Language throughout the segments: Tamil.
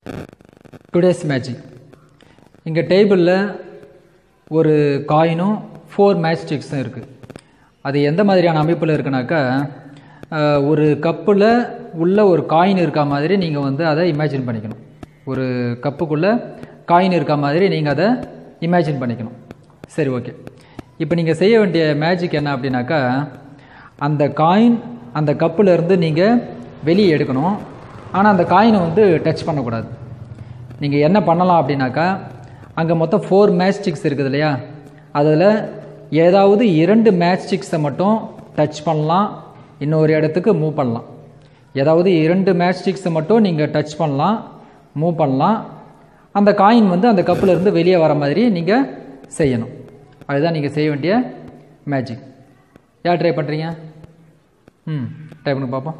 டுடேஸ் மேஜிக் இங்கே டேபிளில் ஒரு காயினும் ஃபோர் மேட்ச் ஸ்டிக்ஸும் இருக்குது அது எந்த மாதிரியான அமைப்பில் இருக்குனாக்கா அஹ், ஒரு கப்பில் உள்ள ஒரு காயின் இருக்கா மாதிரி நீங்கள் வந்து அதை இமேஜின் பண்ணிக்கணும் ஒரு கப்புக்குள்ளே காயின் இருக்கா மாதிரி நீங்கள் அதை இமேஜின் பண்ணிக்கணும் சரி ஓகே இப்போ நீங்கள் செய்ய வேண்டிய மேஜிக் என்ன அப்படின்னாக்கா அந்த காயின் அந்த கப்பில் இருந்து நீங்கள் வெளியே எடுக்கணும் ஆனால் அந்த காயினை வந்து டச் பண்ணக்கூடாது நீங்கள் என்ன பண்ணலாம் அப்படின்னாக்கா அங்கே மொத்தம் ஃபோர் மேட்ச் ஸ்டிக்ஸ் இருக்குது இல்லையா அதில் ஏதாவது இரண்டு மேட்ச் ஸ்டிக்ஸை மட்டும் டச் பண்ணலாம் இன்னொரு இடத்துக்கு மூவ் பண்ணலாம் ஏதாவது இரண்டு மேட்ச் ஸ்டிக்ஸை மட்டும் நீங்கள் டச் பண்ணலாம் மூவ் பண்ணலாம் அந்த காயின் வந்து அந்த கப்பில் இருந்து வெளியே வர மாதிரி நீங்கள் செய்யணும் அதுதான் நீங்கள் செய்ய வேண்டிய மேஜிக் யார் ட்ரை பண்ணுறீங்க ம் ட்ரை பண்ணி பார்ப்போம்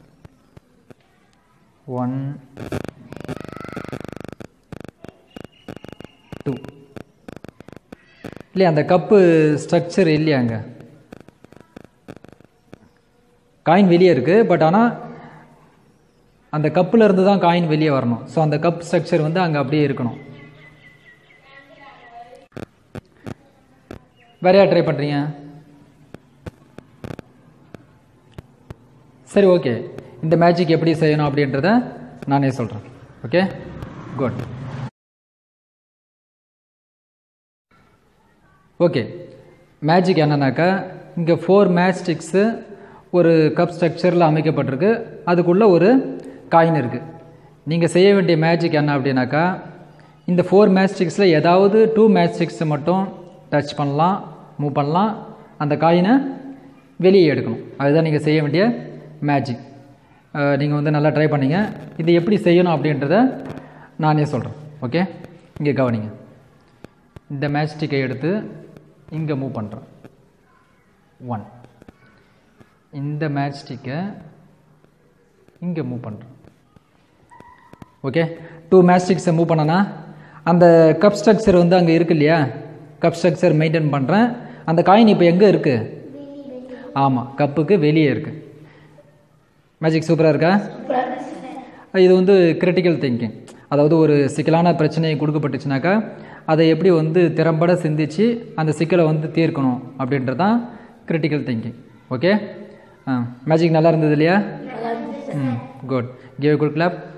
ஒன் டூ இல்லையா அந்த கப்பு ஸ்ட்ரக்சர் இல்லையா அங்கே காயின் வெளியே இருக்குது பட் ஆனால் அந்த கப்பில் இருந்து தான் காயின் வெளியே வரணும் ஸோ அந்த கப் ஸ்ட்ரக்சர் வந்து அங்கே அப்படியே இருக்கணும் வேற யார் ட்ரை பண்ணுறீங்க சரி ஓகே இந்த மேஜிக் எப்படி செய்யணும் அப்படின்றத நானே சொல்கிறேன் ஓகே குட் ஓகே மேஜிக் என்னன்னாக்கா இங்கே ஃபோர் மேட்ச் ஸ்டிக்ஸு ஒரு கப் ஸ்ட்ரக்சரில் அமைக்கப்பட்டிருக்கு அதுக்குள்ளே ஒரு காயின் இருக்குது நீங்கள் செய்ய வேண்டிய மேஜிக் என்ன அப்படின்னாக்கா இந்த ஃபோர் மேட்ச் ஸ்டிக்ஸில் ஏதாவது டூ மேட்ச் ஸ்டிக்ஸை மட்டும் டச் பண்ணலாம் மூவ் பண்ணலாம் அந்த காயினை வெளியே எடுக்கணும் அதுதான் நீங்கள் செய்ய வேண்டிய மேஜிக் நீங்கள் வந்து நல்லா ட்ரை பண்ணீங்க இது எப்படி செய்யணும் அப்படின்றத நானே சொல்கிறேன் ஓகே இங்கே கவனிங்க இந்த மேட்ச் ஸ்டிக்கை எடுத்து இங்கே மூவ் பண்ணுறேன் ஒன் இந்த மேட்ச் ஸ்டிக்கை இங்கே மூவ் பண்ணுறேன் ஓகே டூ மேட்ச் ஸ்டிக்ஸை மூவ் பண்ணனா அந்த கப் ஸ்ட்ரக்சர் வந்து அங்கே இருக்கு இல்லையா கப் ஸ்ட்ரக்சர் மெயின்டைன் பண்ணுறேன் அந்த காயின் இப்போ எங்கே இருக்குது ஆமாம் கப்புக்கு வெளியே இருக்குது மேஜிக் சூப்பராக இருக்கா இது வந்து கிரிட்டிக்கல் திங்கிங் அதாவது ஒரு சிக்கலான பிரச்சனை கொடுக்கப்பட்டுச்சுனாக்கா அதை எப்படி வந்து திறம்பட சிந்திச்சு அந்த சிக்கலை வந்து தீர்க்கணும் அப்படின்றது தான் கிரிட்டிக்கல் திங்கிங் ஓகே ஆ மேஜிக் நல்லா இருந்தது இல்லையா ம் குட் கிவ் குட் கிளாப்